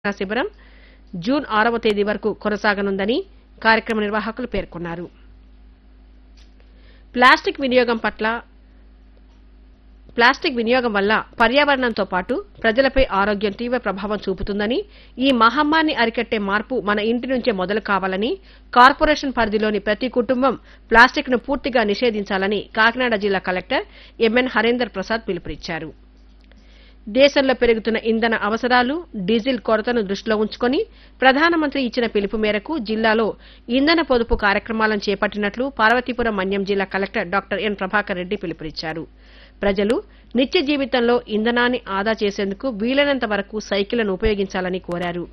శిబిరం జూన్ ఆరవ తేదీ వరకు కొనసాగనుందని కార్యక్రమ నిర్వాహకులు పేర్కొన్నారు ప్లాస్టిక్ వినియోగం పట్ల ప్లాస్టిక్ వినియోగం వల్ల పర్యావరణంతో పాటు ప్రజలపై ఆరోగ్యం తీవ్ర ప్రభావం చూపుతుందని ఈ మహమ్మారిని అరికట్టే మార్పు మన ఇంటి నుంచే మొదలు కావాలని కార్పొరేషన్ పరిధిలోని ప్రతి కుటుంబం ప్లాస్టిక్ ను పూర్తిగా నిషేధించాలని కాకినాడ జిల్లా కలెక్టర్ ఎంఎన్ హరేందర్ ప్రసాద్ పిలుపునిచ్చారు దేశంలో పెరుగుతున్న ఇంధన అవసరాలు డీజిల్ కొరతను దృష్టిలో ఉంచుకొని ప్రధానమంత్రి ఇచ్చిన పిలుపు మేరకు జిల్లాలో ఇంధన పొదుపు కార్యక్రమాలను చేపట్టినట్లు పార్వతీపురం మన్యం జిల్లా collector doctor N Prabhakar Reddy పిలుపునిచ్చారు ప్రజలు నిత్య జీవితంలో ఇంధనాన్ని ఆదా చేసేందుకు వీలైనంత వరకు సైకిళ్లను ఉపయోగించాలని కోరారు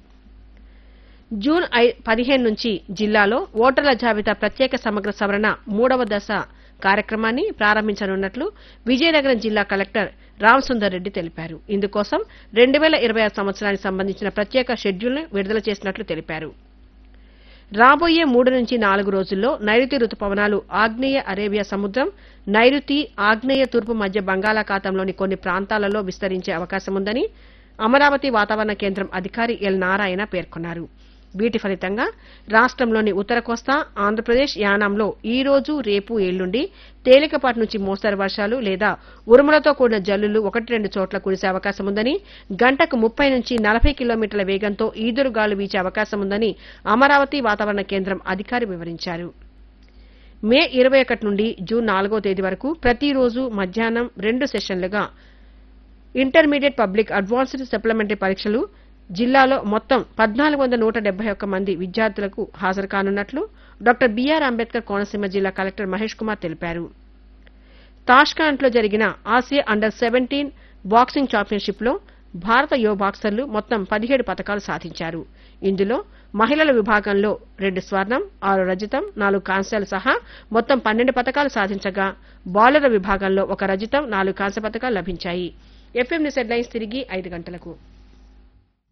జూన్ ఐ- పదిహేను నుంచి జిల్లాలో ఓటర్ల జాబితా ప్రత్యేక సమగ్ర సవరణ మూడవ దశ కార్యక్రమాన్ని ప్రారంభించనున్నట్లు విజయనగరం జిల్లా కలెక్టర్ రామసుందర్ రెడ్డి తెలిపారు ఇందుకోసం రెండు వేల ఇరవై ఆరు సంవత్సరానికి సంబంధించిన ప్రత్యేక షెడ్యూల్ను విడుదల చేసినట్లు తెలిపారు రాబోయే మూడు నుంచి నాలుగు రోజుల్లో నైరుతి రుతుపవనాలు ఆగ్నేయ అరేబియా సముద్రం నైరుతి ఆగ్నేయ తూర్పు మధ్య బంగాళాఖాతంలోని కొన్ని ప్రాంతాలలో విస్తరించే అవకాశముందని అమరావతి వాతావరణ కేంద్రం అధికారి ఎల్ నారాయణ పేర్కొన్నారు వీటి ఫలితంగా రాష్ట్రంలోని ఉత్తర కోస్తా ఆంధ్రప్రదేశ్ యానాంలో ఈ రోజు రేపు ఎల్లుండి తేలికపాటి నుంచి మోస్తరు వర్షాలు లేదా ఉరుములతో కూడిన జల్లులు ఒకటి రెండు చోట్ల కురిసే అవకాశముందని గంటకు ముప్పై నుంచి నలభై కిలోమీటర్ల వేగంతో ఈదురుగాలు వీచే అవకాశముందని అమరావతి వాతావరణ కేంద్రం అధికారి వివరించారు మే ఇరవై ఒకటి నుండి జూన్ నాలుగో తేదీ వరకు ప్రతిరోజు మధ్యాహ్నం రెండు సెషన్లుగా ఇంటర్మీడియట్ పబ్లిక్ అడ్వాన్స్డ్ సప్లిమెంటరీ పరీక్షలు జిల్లాలో మొత్తం పద్నాలుగు వందల నూట డెబ్బై ఒక్క మంది విద్యార్థులకు హాజరు కానున్నట్లు డాక్టర్ బీఆర్ అంబేద్కర్ కోనసీమ జిల్లా కలెక్టర్ మహేష్ కుమార్ తెలిపారు తాష్కాంట్లో జరిగిన Asia under seventeen boxing championship లో భారత యువ బాక్సర్లు మొత్తం పదిహేడు పతకాలు సాధించారు ఇందులో మహిళల విభాగంలో రెండు స్వర్ణం ఆరు రజతం నాలుగు కాంస్యాలు సహా మొత్తం పన్నెండు పతకాలు సాధించగా బౌలర్ల విభాగంలో ఒక రజతం నాలుగు కాంస్య పతకాలు లభించాయి ఎఫ్ఎం న్యూస్ హెడ్లైన్స్ తిరిగి ఐదు గంటలకు